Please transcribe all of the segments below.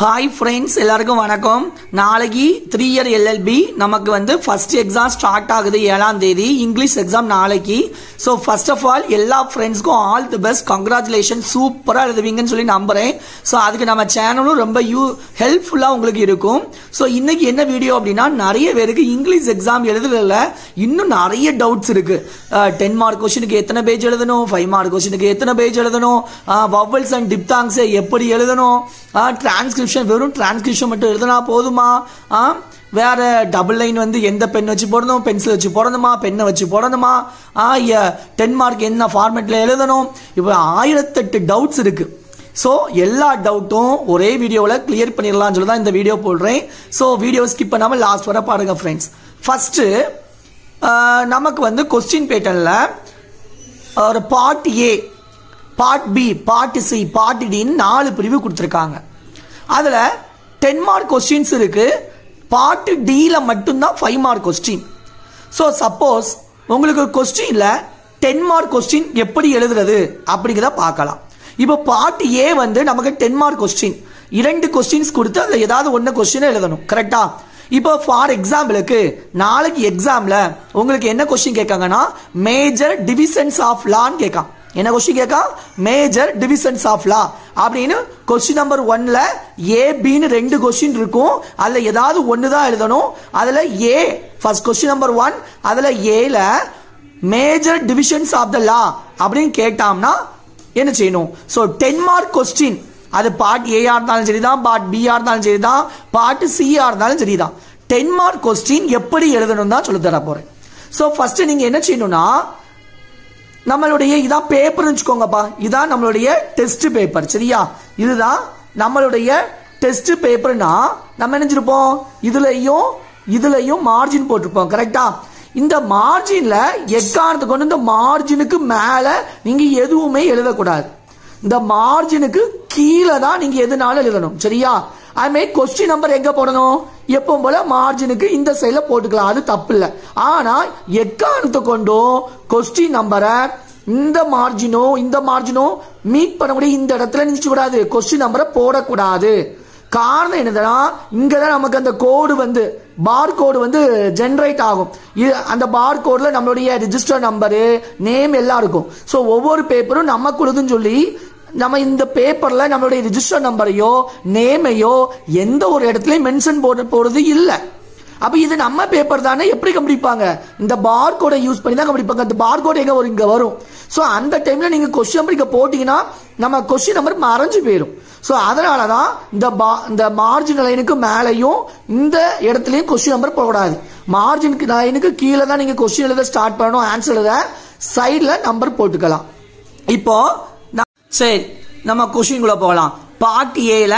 Hi friends எல்லாருக்கும் வணக்கம் நாளைக்கு த்ரீ இயர் எல்எல்பி நமக்கு வந்து ஃபர்ஸ்ட் எக்ஸாம் ஸ்டார்ட் ஆகுது ஏழாம் தேதி இங்கிலீஷ் எக்ஸாம் நாளைக்கு ஸோ ஃபர்ஸ்ட் ஆஃப் ஆல் எல்லா ஃப்ரெண்ட்ஸ்க்கும் ஆல் தி பெஸ்ட் கங்க்ராச்சுலேஷன் சூப்பராக எழுதுவீங்கன்னு சொல்லி நம்புறேன் ஸோ அதுக்கு நம்ம சேனலும் ரொம்ப யூ ஹெல்ப்ஃபுல்லாக உங்களுக்கு இருக்கும் ஸோ இன்னைக்கு என்ன வீடியோ அப்படின்னா நிறைய பேருக்கு இங்கிலீஷ் எக்ஸாம் எழுதுறதுல இன்னும் நிறைய டவுட்ஸ் இருக்கு டென் மார்க் கொஸ்டினுக்கு எத்தனை பேஜ் எழுதணும் ஃபைவ் மார்க் கொஸ்டினுக்கு எத்தனை பேஜ் எழுதணும் வவல்ஸ் அண்ட் டிப்தாங்ஸ் எப்படி எழுதணும் டிரான்ஸ்கிரிப்ஷன் வெறும் டிரான்ஸ்கிரிப்ஷன் மட்டும் எழுதுனா போதுமா ஆ, வேற டபுள் லைன் வந்து எந்த பென் வச்சு போடணும் பென்சில் வச்சு போடணுமா பெண்ணை வச்சு போடணுமா டென் மார்க் என்ன ஃபார்மேட்ல எழுதணும் இப்போ ஆயிரத்தெட்டு டவுட்ஸ் இருக்கு ஸோ எல்லா டவுட்டும் ஒரே வீடியோவில் கிளியர் பண்ணிடலாம்னு சொல்லி தான் இந்த வீடியோ போடுறேன் ஸோ வீடியோ ஸ்கிப் பண்ணாமல் லாஸ்ட் வர பாருங்க ஃப்ரெண்ட்ஸ் ஃபர்ஸ்ட் நமக்கு வந்து கொஸ்டின் பேட்டர்னில் ஒரு part A part B part C part டின்னு நாலு பிரிவு கொடுத்துருக்காங்க அதில் டென் மார்க் கொஸ்டின்ஸ் இருக்கு பார்ட் டியில் மட்டும்தான் five mark question so suppose உங்களுக்கு கொஸ்டினில் டென் மார்க் கொஸ்டின் எப்படி எழுதுறது அப்படிங்கிறத பார்க்கலாம் இப்போ பார்ட் ஏ வந்து நமக்கு டென் மார்க் கொஸ்டின் இரண்டு கொஸ்டின்ஸ் கொடுத்து அதில் ஏதாவது ஒன்று கொஸ்டினை எழுதணும் கரெக்டா இப்போ ஃபார் எக்ஸாம்பிளுக்கு நாளைக்கு எக்ஸாம்ல உங்களுக்கு என்ன கொஸ்டின் கேட்காங்கன்னா மேஜர் டிவிஷன்ஸ் ஆஃப் லான்னு கேட்கான் என்ன கொஸ்டின் கேட்கா மேஜர் டிவிஷன்ஸ் ஆஃப் லா அப்படின்னு கொஸ்டின் நம்பர் ஒன்ல ஏ பின்னு ரெண்டு கொஸ்டின் இருக்கும் அதுல ஏதாவது ஒன்று தான் எழுதணும் அதுல A first question number one அதுல ஏல major divisions of the law அப்படின்னு கேட்டோம்னா என்ன செய்யணும் ஸோ டென் மார்க் கொஸ்டின் அது பார்ட் ஏஆ இருந்தாலும் சரிதான் பார்ட் பிஆ இருந்தாலும் சரிதான் பார்ட் சிஆ இருந்தாலும் சரிதான் டென் மார்க் கொஸ்டின் எப்படி எழுதணும் தான் சொல்லி தர போறேன் ஸோ ஃபர்ஸ்ட் நீங்க என்ன செய்யணும்னா நம்மளுடைய இதான் பேப்பர் வச்சுக்கோங்கப்பா இதான் நம்மளுடைய டெஸ்ட் பேப்பர் சரியா இதுதான் நம்மளுடைய டெஸ்ட் பேப்பர்னா நம்ம என்ன செஞ்சிருப்போம் இதுலயும் இதுலயும் மார்ஜின் போட்டிருப்போம் கரெக்டா இந்த மார்ஜின்ல எக்காரணத்தை கொண்டு இந்த மார்ஜினுக்கு மேல நீங்க எதுவுமே எழுதக்கூடாது இந்த மார்ஜினுக்கு கீழே தான் நீங்க எதுனாலும் எழுதணும் சரியா அதுமாதிரி கொஸ்டின் நம்பர் எங்க போடணும் எப்பவும் போல மார்ஜினுக்கு இந்த சைட்ல போட்டுக்கலாம் அது தப்பு இல்லை ஆனா எக்காரணத்தை கொண்டும் கொஸ்டின் நம்பரை இந்த மார்ஜினோ இந்த மார்ஜினோ மீட் பண்ண முடியும் இந்த இடத்துல நினைச்சு கூடாது கொஸ்டின் நம்பரை போடக்கூடாது காரணம் என்னதுன்னா இங்க தான் நமக்கு அந்த கோடு வந்து பார் கோடு வந்து ஜென்ரேட் ஆகும் இது அந்த பார் கோட்ல நம்மளுடைய ரிஜிஸ்டர் நம்பரு நேம் எல்லாம் இருக்கும் ஸோ ஒவ்வொரு பேப்பரும் நமக்குள்ளதுன்னு சொல்லி நம்ம இந்த பேப்பர்ல நம்மளுடைய ரிஜிஸ்டர் நம்பரையோ நேமையோ எந்த ஒரு இடத்துலயும் மென்ஷன் போட போறது இல்லை அப்ப இது நம்ம பேப்பர் தானே எப்படி கண்டுபிடிப்பாங்க இந்த பார் கோடை யூஸ் பண்ணி தான் கண்டுபிடிப்பாங்க அந்த பார் கோட் எங்க வரும் இங்க வரும் ஸோ அந்த டைம்ல நீங்க கொஸ்டின் நம்பர் இங்க போட்டீங்கன்னா நம்ம கொஸ்டின் நம்பர் மறைஞ்சு போயிடும் ஸோ அதனால தான் இந்த பா இந்த மார்ஜின் லைனுக்கு மேலேயும் இந்த இடத்துலையும் கொஸ்டின் நம்பர் போடக்கூடாது மார்ஜினுக்கு லைனுக்கு கீழே தான் நீங்க கொஸ்டின் எழுத ஸ்டார்ட் பண்ணணும் ஆன்சர் எழுத சைடில் நம்பர் போட்டுக்கலாம் இப்போ ந- சரி நம்ம கொஸ்டின்குள்ள போகலாம் பார்ட் ஏல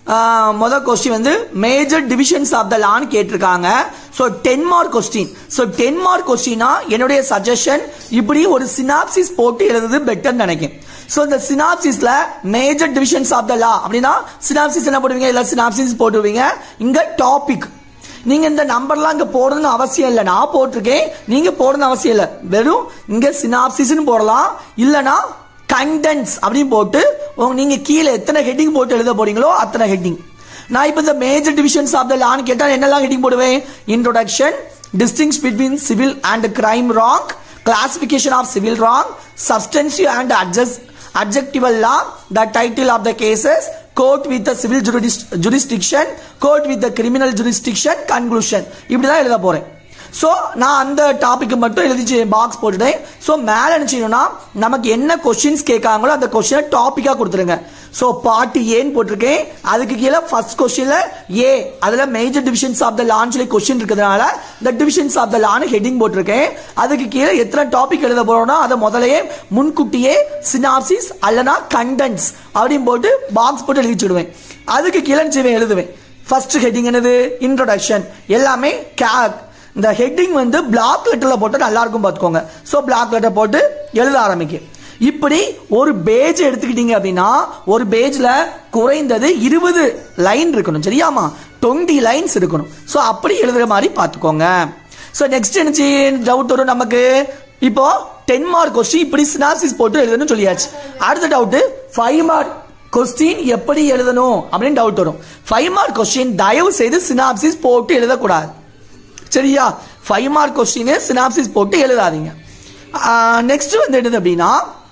முதல் கொஸ்டின் வந்து மேஜர் டிவிஷன்ஸ் ஆஃப் த லான்னு கேட்டிருக்காங்க so ten mark question so ten mark கொஸ்டினா என்னுடைய சஜஷன் இப்படி ஒரு சினாப்சிஸ் போட்டு எழுதுறது பெட்டர் நினைக்கிறேன் ஸோ இந்த சினாப்சிஸ்ல major divisions of the law அப்படின்னா சினாப்சிஸ் என்ன போடுவீங்க இல்லை சினாப்சிஸ் போட்டுருவீங்க இங்க டாபிக் நீங்க இந்த நம்பர்லாம் இங்க போடணும்னு அவசியம் இல்லை நான் போட்டிருக்கேன் நீங்க போடணும்னு அவசியம் இல்லை வெறும் இங்க சினாப்சிஸ்னு போடலாம் இல்லனா கண்டென்ட்ஸ் அப்படின்னு போட்டு உங்க நீங்க கீழே எத்தனை ஹெட்டிங் போட்டு எழுத போறீங்களோ அத்தனை ஹெட்டிங் நான் இப்போ இந்த மேஜர் டிவிஷன்ஸ் ஆஃப் த லான்னு கேட்டால் என்னெல்லாம் ஹெட்டிங் போடுவேன் introduction distinction between civil and crime wrong classification of civil wrong substantive and adjust adjectival law, the title of the cases, court with the civil juris- jurisdiction, court with the criminal jurisdiction, conclusion. இப்படி தான் எழுத போறேன் so நான் அந்த topic மட்டும் எழுதி box போட்டுட்டேன் so மேலே என்ன செய்யணும்னா நமக்கு என்ன கொஸ்டின்ஸ் கேட்காங்களோ அந்த கொஸ்டினை டாப்பிக்காக கொடுத்துருங்க ஸோ பார்ட் ஏன்னு போட்டிருக்கேன் அதுக்கு கீழே ஃபர்ஸ்ட் கொஸ்டின்ல ஏ அதுல மேஜர் டிவிஷன்ஸ் ஆஃப் த லான் சொல்லி கொஸ்டின் இருக்கிறதுனால இந்த டிவிஷன்ஸ் ஆஃப் த லான் ஹெட்டிங் போட்டிருக்கேன் அதுக்கு கீழே எத்தனை டாபிக் எழுத போறோம்னா அதை முதலையே முன்கூட்டியே சினாப்சிஸ் அல்லனா கண்டென்ட்ஸ் அப்படின்னு போட்டு பாக்ஸ் போட்டு எழுதி வச்சுடுவேன் அதுக்கு கீழே என்ன செய்வேன் எழுதுவேன் ஃபர்ஸ்ட் ஹெட்டிங் என்னது இன்ட்ரோடக்ஷன் எல்லாமே கே இந்த ஹெட்டிங் வந்து பிளாக் லெட்டர்ல போட்டு நல்லா இருக்கும் பார்த்துக்கோங்க ஸோ பிளாக் லெட்டர் போட்டு எழுத ஆரம்பிக்கும் இப்படி ஒரு பேஜ் எடுத்துக்கிட்டீங்க அப்படின்னா ஒரு பேஜ்ல குறைந்தது இருபது லைன் இருக்கணும் சரியாமா டுவெண்ட்டி லைன்ஸ் இருக்கணும் ஸோ அப்படி எழுதுற மாதிரி பார்த்துக்கோங்க ஸோ நெக்ஸ்ட் என்ன டவுட் வரும் நமக்கு இப்போ டென் மார்க் கொஸ்டின் இப்படி சினாசிஸ் போட்டு எழுதணும்னு சொல்லியாச்சு அடுத்த டவுட் ஃபைவ் மார்க் கொஸ்டின் எப்படி எழுதணும் அப்படின்னு டவுட் வரும் ஃபைவ் மார்க் கொஸ்டின் தயவு செய்து சினாப்சிஸ் போட்டு எழுதக்கூடாது சரியா ஃபைவ் மார்க் கொஸ்டின் சினாப்சிஸ் போட்டு எழுதாதீங்க நெக்ஸ்ட் வந்து என்னது அப்படின்னா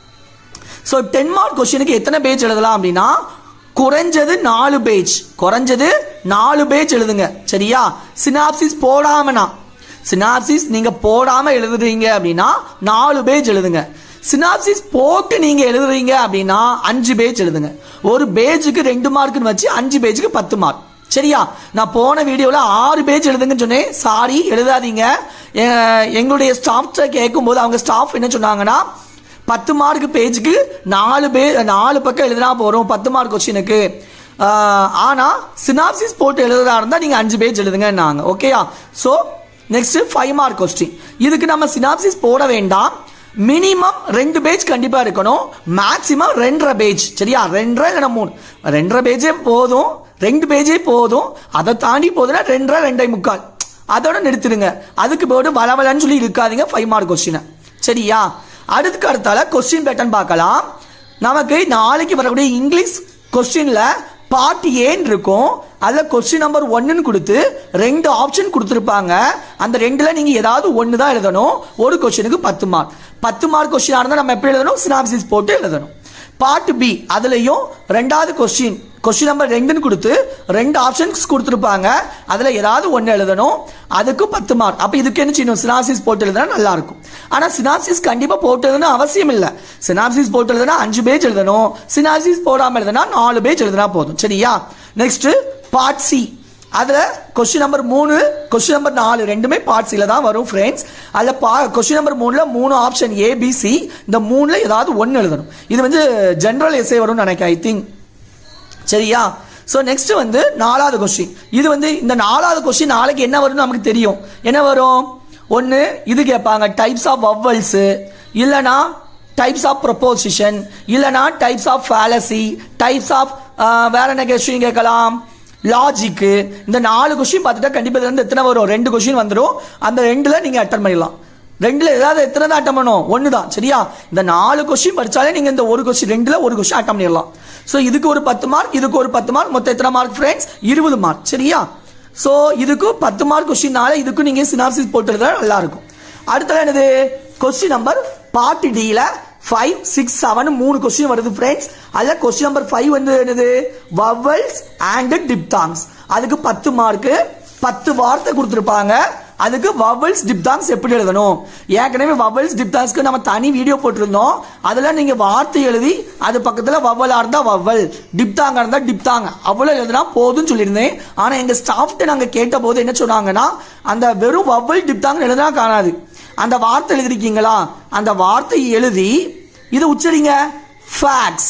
ஸோ டென் மார்க் கொஸ்டினுக்கு எத்தனை பேஜ் எழுதலாம் அப்படின்னா குறைஞ்சது நாலு பேஜ் குறைஞ்சது நாலு பேஜ் எழுதுங்க சரியா சினாப்சிஸ் போடாமனா சினாப்சிஸ் நீங்க போடாம எழுதுறீங்க அப்படின்னா நாலு பேஜ் எழுதுங்க சினாப்சிஸ் போட்டு நீங்க எழுதுறீங்க அப்படின்னா அஞ்சு பேஜ் எழுதுங்க ஒரு பேஜுக்கு ரெண்டு மார்க்னு வச்சு அஞ்சு பேஜுக்கு பத்து மார்க் சரியா நான் போன வீடியோவில் ஆறு பேஜ் எழுதுங்கன்னு சொன்னேன் சாரி எழுதாதீங்க எ- எங்களுடைய ஸ்டாஃப்ட கேட்கும்போது அவங்க ஸ்டாஃப் என்ன சொன்னாங்கன்னா பத்து மார்க் பேஜுக்கு நாலு பே நாலு பக்கம் எழுதினா போறோம் பத்து மார்க் கொஸ்டினுக்கு ஆனா சினாப்சிஸ் போட்டு எழுதுறதா இருந்தா நீங்க அஞ்சு பேஜ் எழுதுங்கன்னாங்க ஓகேயா so next five mark question இதுக்கு நம்ம சினாப்சிஸ் போட வேண்டாம் மினிமம் ரெண்டு பேஜ் கண்டிப்பா இருக்கணும் மேக்சிமம் ரெண்டரை பேஜ் சரியா ரெண்டரை இல்லைன்னா மூணு ரெண்டரை பேஜே போதும் ரெண்டு பேஜே போதும் அதை தாண்டி போதுன்னா ரெண்டரை ரெண்டை முக்கால் அதோட நிறுத்திடுங்க அதுக்கு போட்டு வளவலன்னு சொல்லி இருக்காதீங்க ஃபைவ் மார்க் கொஸ்டினை சரியா அடுத்துக்கு அடுத்தால கொஸ்டின் பேட்டர்ன் பார்க்கலாம் நமக்கு நாளைக்கு வரக்கூடிய இங்கிலீஷ் கொஸ்டின்ல பார்ட் ஏன்னு இருக்கும் அதில் கொஸ்டின் நம்பர் ஒன்னுன்னு கொடுத்து ரெண்டு ஆப்ஷன் கொடுத்துருப்பாங்க அந்த ரெண்டுல நீங்க ஏதாவது ஒன்று தான் எழுதணும் ஒரு கொஸ்டினுக்கு பத்து மார்க் பத்து மார்க் கொஸ்டின் இருந்தால் நம்ம எப்படி எழுதணும் சினாப்சிஸ் போட்டு எழுதணும் பார்ட் பி அதுலயும் ரெண்டாவது கொஸ்டின் கொஸ்டின் நம்பர் ரெண்டுன்னு கொடுத்து ரெண்டு ஆப்ஷன்ஸ் கொடுத்துருப்பாங்க அதுல ஏதாவது ஒன்று எழுதணும் அதுக்கு பத்து மார்க் அப்ப இதுக்கு என்ன செய்யணும் சினாப்சிஸ் போட்டு எழுதுனா நல்லா இருக்கும் ஆனா சினாப்சிஸ் கண்டிப்பா போட்டு எழுதணும் அவசியம் இல்ல சினாப்சிஸ் போட்டு எழுதுனா அஞ்சு பேஜ் எழுதணும் சினாப்சிஸ் போடாம எழுதுனா நாலு பேஜ் எழுதுனா போதும் சரியா நெக்ஸ்ட் பார்ட் சி அதுல கொஸ்டின் நம்பர் மூணு கொஸ்டின் நம்பர் நாலு ரெண்டுமே பார்ட் சில தான் வரும் ஃப்ரெண்ட்ஸ் அதுல பா கொஸ்டின் நம்பர் மூணுல மூணு ஆப்ஷன் ஏ பி சி இந்த மூணுல ஏதாவது ஒன்னு எழுதணும் இது வந்து ஜெனரல் எஸ்ஏ வரும்னு நினைக்கிறேன் ஐ திங்க் சரியா ஸோ நெக்ஸ்ட் வந்து நாலாவது கொஸ்டின் இது வந்து இந்த நாலாவது கொஸ்டின் நாளைக்கு என்ன வரும்னு நமக்கு தெரியும் என்ன வரும் ஒன்று இது கேட்பாங்க டைப்ஸ் ஆஃப் வவ்வல்ஸ் இல்லைனா டைப்ஸ் ஆஃப் ப்ரொபோசிஷன் இல்லைனா types of fallacy types of வேற என்ன கொஸ்டின் கேட்கலாம் லாஜிக்கு இந்த நாலு கொஸ்டின் பார்த்துட்டா கண்டிப்பாக இதுல இருந்து எத்தனை வரும் ரெண்டு கொஸ்டின் வந்துடும் அந்த ரெண்டுல நீங்க அட்டன் பண்ணிடலாம் ரெண்டுல ஏதாவது எத்தனை தான் அட்டம் பண்ணும் ஒன்று தான் சரியா இந்த நாலு கொஸ்டின் படிச்சாலே நீங்க இந்த ஒரு கொஸ்டின் ரெண்டுல ஒரு கொஸ்டின் அட்டம் பண்ணிடலாம் ஸோ இதுக்கு ஒரு பத்து மார்க் இதுக்கு ஒரு பத்து மார்க் மொத்தம் எத்தனை மார்க் ஃப்ரெண்ட்ஸ் இருபது மார்க் சரியா ஸோ இதுக்கு பத்து மார்க் கொஸ்டின்னால இதுக்கு நீங்க சினாப்சிஸ் போட்டு எழுதுனா நல்லா இருக்கும் அடுத்தது என்னது கொஸ்டின் நம்பர் பார்ட் டில ஃபைவ் சிக்ஸ் செவன் மூணு கொஸ்டின் வருது ஃப்ரெண்ட்ஸ் அதில் கொஸ்டின் நம்பர் ஃபைவ் வந்து என்னது வவல்ஸ் அண்ட் டிப்தாங்ஸ் அதுக்கு பத்து மார்க்கு பத்து வார்த்தை கொடுத்துருப்பாங்க அதுக்கு வவல்ஸ் டிப்தாங்ஸ் எப்படி எழுதணும் ஏற்கனவே வவல்ஸ் டிப்தாங்ஸ்க்கு நம்ம தனி வீடியோ போட்டிருந்தோம் அதுல நீங்க வார்த்தை எழுதி அது பக்கத்துல வவ்வலா இருந்தா வவ்வல் டிப்தாங்க இருந்தா டிப்தாங்க அவ்வளவு எழுதுனா போதும்னு சொல்லியிருந்தேன் ஆனா எங்க ஸ்டாஃப்ட்ட நாங்க கேட்ட போது என்ன சொன்னாங்கன்னா அந்த வெறும் வவ்வல் டிப்தாங்க எழுதுனா காணாது அந்த வார்த்தை எழுதிருக்கீங்களா அந்த வார்த்தையை எழுதி இது உச்சரிங்க ஃபேக்ஸ்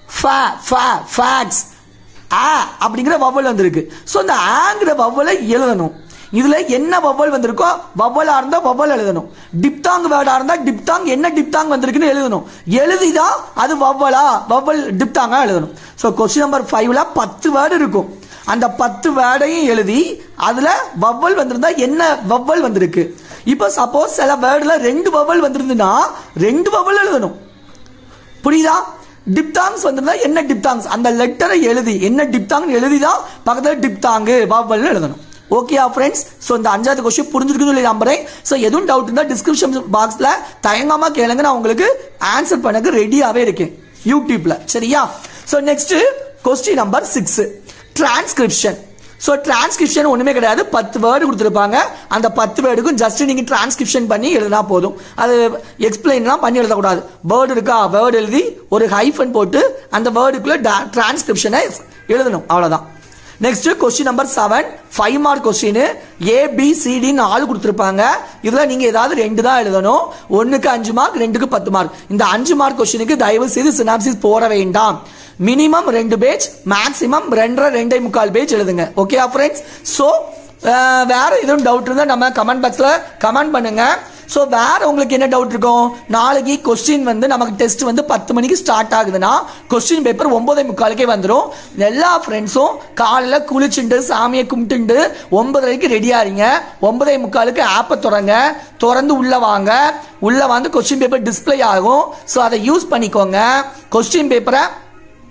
ஃபேக்ஸ் ஆ அப்படிங்கிற வவ்வல் வந்திருக்கு ஸோ இந்த ஆங்கிற வவ்வலை எழுதணும் இதுல என்ன வவ்வல் வந்திருக்கோ வவ்வலா இருந்தா வவ்வல் எழுதணும் டிப்தாங் வேர்டா இருந்தா டிப்தாங் என்ன டிப்தாங் வந்திருக்குன்னு எழுதணும் எழுதிதான் அது வவ்வலா வவ்வல் டிப்தாங்கா எழுதணும் ஸோ கொஸ்டின் நம்பர் ஃபைவ்ல பத்து வேர்டு இருக்கும் அந்த பத்து வேர்டையும் எழுதி அதுல வவ்வல் வந்திருந்தா என்ன வவ்வல் வந்திருக்கு இப்போ சப்போஸ் சில வேர்டுல ரெண்டு வவ்வல் வந்திருந்துன்னா ரெண்டு வவ்வல் எழுதணும் புரியுதா டிப்தாங்ஸ் வந்திருந்தா என்ன டிப்தாங்ஸ் அந்த லெட்டரை எழுதி என்ன டிப்தாங் எழுதி தான் பக்கத்தில் டிப்தாங்கு வாவல்னு எழுதணும் ஓகேயா ஃப்ரெண்ட்ஸ் ஸோ இந்த அஞ்சாவது கொஸ்டின் புரிஞ்சிருக்குன்னு சொல்லி நம்புறேன் ஸோ எதுவும் டவுட் இருந்தால் டிஸ்கிரிப்ஷன் பாக்ஸில் தயங்காம கேளுங்க நான் உங்களுக்கு ஆன்சர் பண்ணக்கு ரெடியாகவே இருக்கேன் யூடியூப்ல சரியா so next question number six transcription so transcription ஒன்றுமே கிடையாது பத்து வேர்டு கொடுத்துருப்பாங்க அந்த பத்து வேர்டுக்கும் ஜஸ்ட் நீங்கள் டிரான்ஸ்கிரிப்ஷன் பண்ணி எழுதினா போதும் அது எக்ஸ்பிளைன்லாம் பண்ணி எழுதக்கூடாது வேர்டு இருக்கா வேர்டு எழுதி ஒரு ஹைஃபன் போட்டு அந்த வேர்டுக்குள்ள டிரான்ஸ்கிரிப்ஷனை எழுதணும் அவ்வளோதான் next question number seven five mark question ஏபிசிடின்னு ஆள் கொடுத்துருப்பாங்க இதில் நீங்கள் ஏதாவது ரெண்டு தான் எழுதணும் ஒன்றுக்கு அஞ்சு மார்க் ரெண்டுக்கு பத்து மார்க் இந்த அஞ்சு மார்க் கொஸ்டினுக்கு தயவு செய்து சினாப்சிஸ் போட வேண்டாம் மினிமம் ரெண்டு பேஜ் மேக்ஸிமம் ரெண்டரை ரெண்டே முக்கால் பேஜ் எழுதுங்க ஓகே ஃப்ரெண்ட்ஸ் ஸோ வேற எதுவும் டவுட் இருந்தால் நம்ம கமெண்ட் பாக்ஸில் கமெண்ட் பண்ணுங்க ஸோ வேற உங்களுக்கு என்ன டவுட் இருக்கும் நாளைக்கு கொஸ்டின் வந்து நமக்கு டெஸ்ட் வந்து பத்து மணிக்கு ஸ்டார்ட் ஆகுதுன்னா கொஸ்டின் பேப்பர் ஒன்பதே முக்காலுக்கே வந்துடும் எல்லா ஃப்ரெண்ட்ஸும் காலையில் குளிச்சுட்டு சாமியை கும்பிட்டுண்டு ஒன்பதரைக்கு ரெடியா இருங்க ஒன்பதே முக்காலுக்கு ஆப்பை திறங்க திறந்து உள்ள வாங்க உள்ள வந்து கொஸ்டின் பேப்பர் டிஸ்ப்ளே ஆகும் ஸோ அதை யூஸ் பண்ணிக்கோங்க கொஸ்டின் பேப்பரை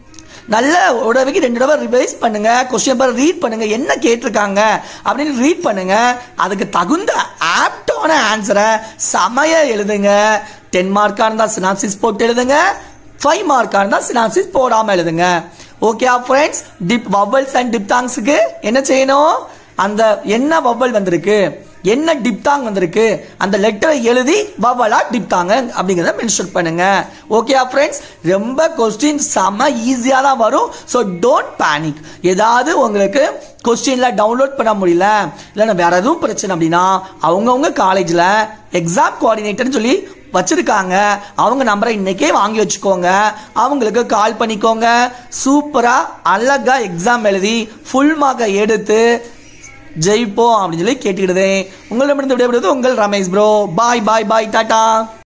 நல்ல ஒரு தடவைக்கு ரெண்டு தடவை ரிவைஸ் பண்ணுங்க கொஸ்டின் பேப்பர் ரீட் பண்ணுங்க என்ன கேட்டிருக்காங்க அப்படின்னு ரீட் பண்ணுங்க அதுக்கு தகுந்த ஆப்டான ஆன்சரை சமய எழுதுங்க டென் மார்க்காக இருந்தால் சினாப்சிஸ் போட்டு எழுதுங்க ஃபைவ் மார்க்காக இருந்தால் சினாப்சிஸ் போடாமல் எழுதுங்க okay friends dip vowels and டிப்தாங்ஸுக்கு என்ன செய்யணும் அந்த என்ன வவ்வல் வந்திருக்கு என்ன டிப்தாங் வந்திருக்கு அந்த லெட்டரை எழுதி வவலா டிப்தாங்க அப்படிங்கிறத மென்ஷன் பண்ணுங்க ஓகே ஃப்ரெண்ட்ஸ் ரொம்ப கொஸ்டின் செம ஈஸியாக தான் வரும் ஸோ டோன்ட் பேனிக் ஏதாவது உங்களுக்கு கொஸ்டினில் டவுன்லோட் பண்ண முடியல இல்லைன்னா வேற எதுவும் பிரச்சனை அப்படின்னா அவங்கவுங்க காலேஜில் எக்ஸாம் கோஆர்டினேட்டர்னு சொல்லி வச்சிருக்காங்க அவங்க நம்பரை இன்னைக்கே வாங்கி வச்சுக்கோங்க அவங்களுக்கு கால் பண்ணிக்கோங்க சூப்பரா அழகா எக்ஸாம் எழுதி ஃபுல் மார்க்கை எடுத்து ஜெயிப்போம் அப்படின்னு சொல்லி கேட்டுக்கிடுதேன் உங்களிடமிருந்து விடைபெறுவது உங்கள் Ramesh bro bye bye bye Tata